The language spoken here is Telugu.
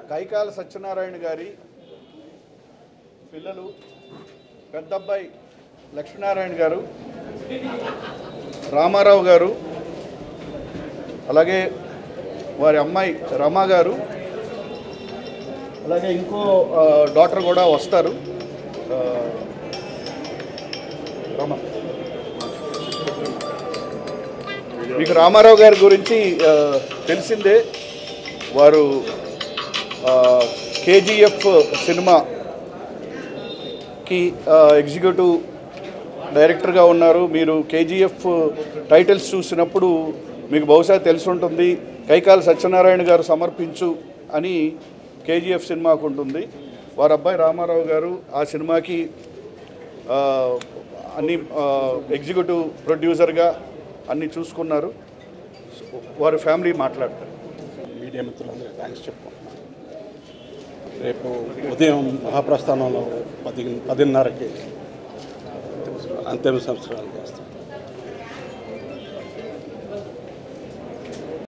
కైకాల సత్యనారాయణ గారి పిల్లలు పెద్దబ్బాయి లక్ష్మీనారాయణ గారు రామారావు గారు అలాగే వారి అమ్మాయి రమా గారు అలాగే ఇంకో ఆ, డాక్టర్ కూడా వస్తారు ఆ, రమ మీకు రామారావు గారి గురించి ఆ, తెలిసిందే వారు కేజీఎఫ్ సినిమాకి ఆ, ఎగ్జిక్యూటివ్ డైరెక్టర్గా ఉన్నారు మీరు కేజీఎఫ్ టైటిల్స్ చూసినప్పుడు మీకు బహుశా తెలిసి ఉంటుంది కైకాల సత్యనారాయణ గారు సమర్పించు అని కేజీఎఫ్ సినిమాకు ఉంటుంది వారి అబ్బాయి రామారావు గారు ఆ సినిమాకి ఆ, అన్ని ఆ, ఎగ్జిక్యూటివ్ ప్రొడ్యూసర్గా అన్ని చూసుకున్నారు వారి ఫ్యామిలీ మాట్లాడతారు మీడియా మిత్రులందరికీ థ్యాంక్స్ చెప్పుకుంటున్నాను రేపు ఉదయం మహాప్రస్థానంలో పది పదిన్నరకి అంతిమ సంవత్సరాలు చేస్తాం